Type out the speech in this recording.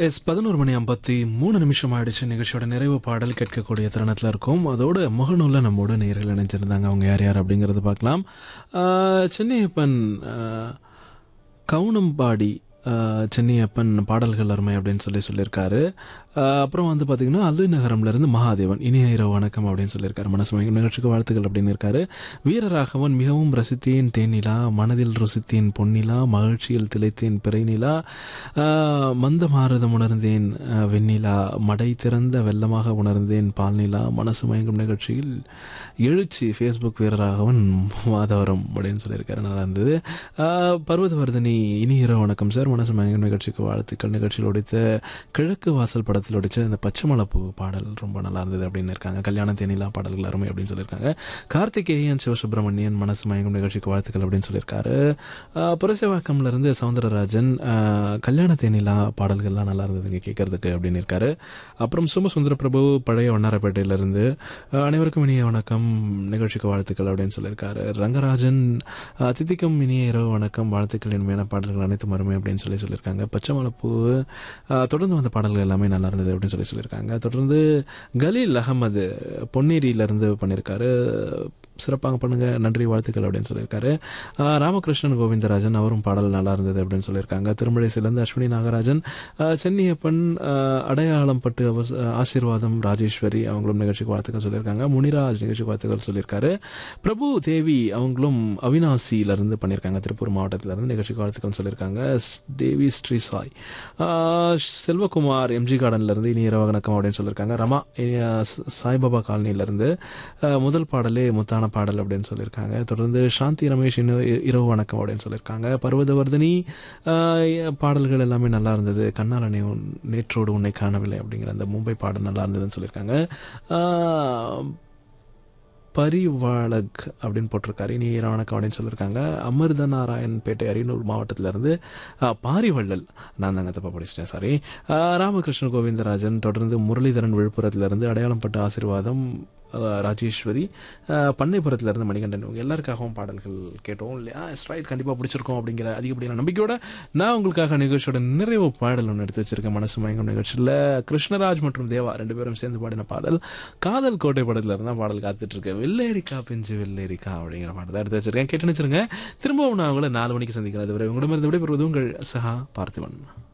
S பதினோரு மணி ஐம்பத்தி மூணு நிமிஷம் ஆயிடுச்சு நிகழ்ச்சியோட நிறைவு பாடல் கேட்கக்கூடிய தருணத்தில் இருக்கும் அதோட முகநூலில் நம்மோட நேரில் இணைஞ்சிருந்தாங்க அவங்க யார் யார் அப்படிங்கிறத பார்க்கலாம் ஆஹ் சென்னையப்பன் ஆஹ் கவுனம்பாடி ஆஹ் சென்னையப்பன் பாடல்கள் அருமை அப்படின்னு சொல்லி சொல்லியிருக்காரு ஆஹ் அப்புறம் வந்து பார்த்தீங்கன்னா அல்லு நகரம்லேருந்து மகாதேவன் இனிய இரவு வணக்கம் அப்படின்னு சொல்லியிருக்காரு மனசு மயங்கும் நிகழ்ச்சிக்கு வாழ்த்துக்கள் அப்படின்னு இருக்காரு வீரராகவன் மிகவும் ரசித்தேன் தேனிலா மனதில் ருசித்தேன் பொன்னிலா மகிழ்ச்சியில் திளைத்தேன் பிறைநிலா ஆஹ் மந்த மாறுதம் உணர்ந்தேன் ஆஹ் வெண்ணிலா மடை திறந்த வெள்ளமாக உணர்ந்தேன் பால்நிலா மனசு மயங்கும் நிகழ்ச்சியில் எழுச்சி ஃபேஸ்புக் வீரராகவன் மாதவரம் அப்படின்னு சொல்லியிருக்காரு நல்லா இருந்தது ஆஹ் பர்வதவர்தினி இனி இரவு வணக்கம் சார் மனசு மயங்கும் நிகழ்ச்சிக்கு வாழ்த்துக்கள் நிகழ்ச்சியில் ஒடித்த கிழக்கு வாசல் படத்தில் ஒடிச்ச இந்த பச்சைமலைப்பூ பாடல் ரொம்ப நல்லா இருந்தது அப்படின்னு இருக்காங்க கல்யாண தேனிலா பாடல்கள் அருமை அப்படின்னு சொல்லியிருக்காங்க கார்த்திகேயன் சிவசுப்பிரமணியன் மனசு மயங்கும் நிகழ்ச்சிக்கு வாழ்த்துக்கள் அப்படின்னு சொல்லியிருக்காரு ஆஹ் புரசேவாக்கம்ல இருந்து சவுந்தரராஜன் ஆஹ் கல்யாண தேனிலா பாடல்கள்லாம் நல்லா இருந்ததுங்க கேட்கறதுக்கு அப்படின்னு இருக்காரு அப்புறம் சுமசுந்தர பிரபு பழைய வண்ணாரப்பேட்டையிலிருந்து ஆஹ் அனைவருக்கும் இனிய வணக்கம் நிகழ்ச்சிக்கு வாழ்த்துக்கள் அப்படின்னு சொல்லியிருக்காரு ரங்கராஜன் ஆஹ் தித்திக்கும் இனிய இரவு வணக்கம் வாழ்த்துக்கள் இனிமையான பாடல்கள் அனைத்தும் அருமை அப்படின்னு சொல்லி சொல்லியிருக்காங்க பச்சை மலைப்பூ ஆஹ் தொடர்ந்து வந்த பாடல்கள் எல்லாமே நல்லா இருந்தது அப்படின்னு சொல்லி சொல்லியிருக்காங்க தொடர்ந்து கலீல் அகமது பொன்னேரியிலிருந்து பண்ணியிருக்காரு சிறப்பாக பண்ணுங்க நன்றி வாழ்த்துக்கள் அப்படின்னு சொல்லியிருக்காரு ஆஹ் ராமகிருஷ்ணன் கோவிந்தராஜன் அவரும் பாடல் நல்லா இருந்தது அப்படின்னு சொல்லியிருக்காங்க திருமலை சிலந்து அஸ்வினி நாகராஜன் ஆஹ் சென்னியப்பன் ஆஹ் அடையாளம் பட்டு அவஸ்- ஆசீர்வாதம் ராஜேஸ்வரி அவங்களும் நிகழ்ச்சிக்கு வாழ்த்துக்கள் சொல்லியிருக்காங்க முனிராஜ் நிகழ்ச்சிக்கு வாழ்த்துக்கள் சொல்லியிருக்காரு பிரபு தேவி அவங்களும் அவினாசியில இருந்து பண்ணியிருக்காங்க திருப்பூர் மாவட்டத்துல இருந்து நிகழ்ச்சிக்கு வாழ்த்துக்கள் சொல்லியிருக்காங்க ஸ்- தேவி ஸ்ரீ சாய் ஆஹ் செல்வகுமார் எம்ஜி கார்டன்ல இருந்து இனி இரவு வணக்கம் அப்படின்னு சொல்லியிருக்காங்க ரமா இனி, ஆஹ், ச- சாய்பாபா காலனில இருந்து ஆஹ், முதல் பாடலே முத்தான பாடல் அப்படின்னு சொல்லியிருக்காங்க தொடர்ந்து சாந்தி ரமேஷ் இன்னும் இ- இரவு வணக்கம் அப்படின்னு சொல்லியிருக்காங்க பர்வதவர்தினி ஆஹ், பாடல்கள் எல்லாமே நல்லா இருந்தது கண்ணாலனை உன் நேற்றோடு உன்னை காணவில்லை அப்படிங்கிற அந்த மும்பை பாடல் நல்லா இருந்ததுன்னு சொல்லியிருக்காங்க ஆஹ், பரிவாளக் அப்படின்னு போட்டிருக்காரு இனி இரவு வணக்கம் அப்படின்னு சொல்லியிருக்காங்க அமிர்த நாராயண்பேட்டை அரியலூர் மாவட்டத்திலிருந்து ஆஹ், பாரிவள்ளல் நான் தாங்க தப்பா படிச்சிட்டேன் சாரி ஆஹ், ராமகிருஷ்ண கோவிந்தராஜன் தொடர்ந்து முரளிதரன் விழுப்புரத்திலிருந்து அடையாளம் பட்ட ஆசீர்வாதம் ஆஹ், ராஜேஸ்வரி ஆஹ், பண்ணைப்புறத்திலிருந்து மணிகண்டன் இவங்க எல்லாருக்காகவும் பாடல்கள் கேட்டோம் இல்லையா ஸ்ட்ரைட் கண்டிப்பாக பிடிச்சிருக்கோம் அப்படிங்கிற அதிகப்படியான நம்பிக்கையோட நான் உங்களுக்காக நிகழ்ச்சியோட நிறைவு பாடல் ஒன்று எடுத்து வச்சிருக்கேன் மனசு மயங்கும் நிகழ்ச்சியில் கிருஷ்ணராஜ் மற்றும் தேவா ரெண்டு பேரும் சேர்ந்து பாடின பாடல் காதல் கோட்டை படத்துல இருந்தா பாடல் காத்துட்டு இருக்கு வெள்ளேரிக்கா பிஞ்சு வெள்ளேரிக்கா அப்படிங்கிற பாடல் தான் எடுத்து வச்சிருக்கேன் கேட்டு நினைச்சிருங்க திரும்பவும் நான் உங்களை நாலு மணிக்கு சந்திக்கிறேன் அதுவரை உங்களிடமிருந்து விடைபெறுவது உங்கள் சஹா பார்த்திபன்